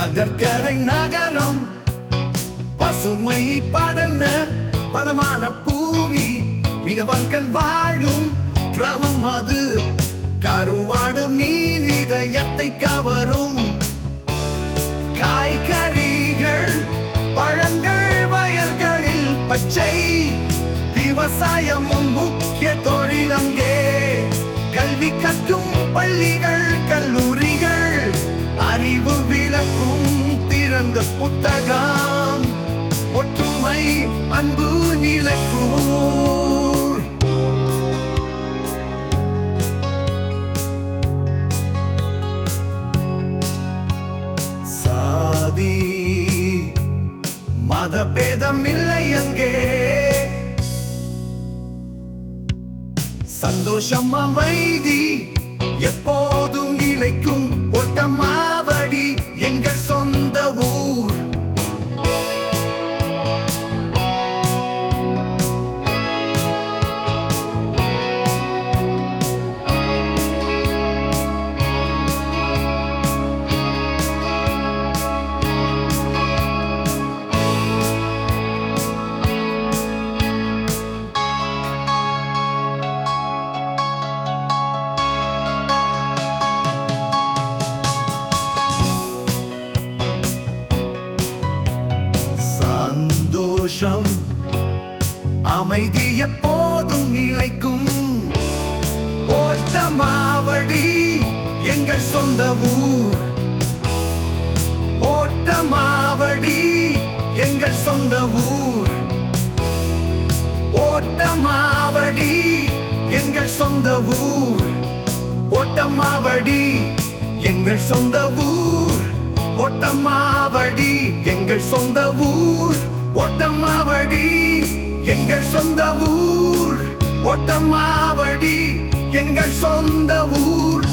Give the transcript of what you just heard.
கடற்கரை நகரம் பசுமை படர்ந்த பதமான பூமி மிகவர்கள் வாழும் கிராமம் அது கருவாடு மீன் இதயத்தை கவரும் காய்கறிகள் பழங்கள் வயல்களில் பச்சை விவசாயமும் முக்கிய தொழில் அங்கே கல்வி கற்கும் பள்ளிகள் கல்லூரிகள் அறிவு விளக்கும் திறந்த புத்தகம் ஒற்றுமை அன்பு நிலைக்கூர் சாதி மதபேதம் இல்லை அங்கே சந்தோஷம் அமைதி எப்போதும் நிலைக்கும் ஒட்டமாவடி எங்கள் சொந்த ஊர் சந்தோஷம் அமைதி எப்போதும் நிலைக்கும் ஓட்டமாவடி எங்கள் சொந்த ஊர் ஓட்டமாவடி எங்கள் சொந்த ஊர் ஓட்டமாவடி எங்கள் சொந்த ஊர் ஓட்டமாவடி எங்கள் சொந்த ஊர் ஓட்டமாவடி எங்கள் சொந்த ஊர் ஓட்டமாவடி எங்கள் சொந்த ஊர் ஓட்டமாவடி எங்கள் சொந்த ஊர்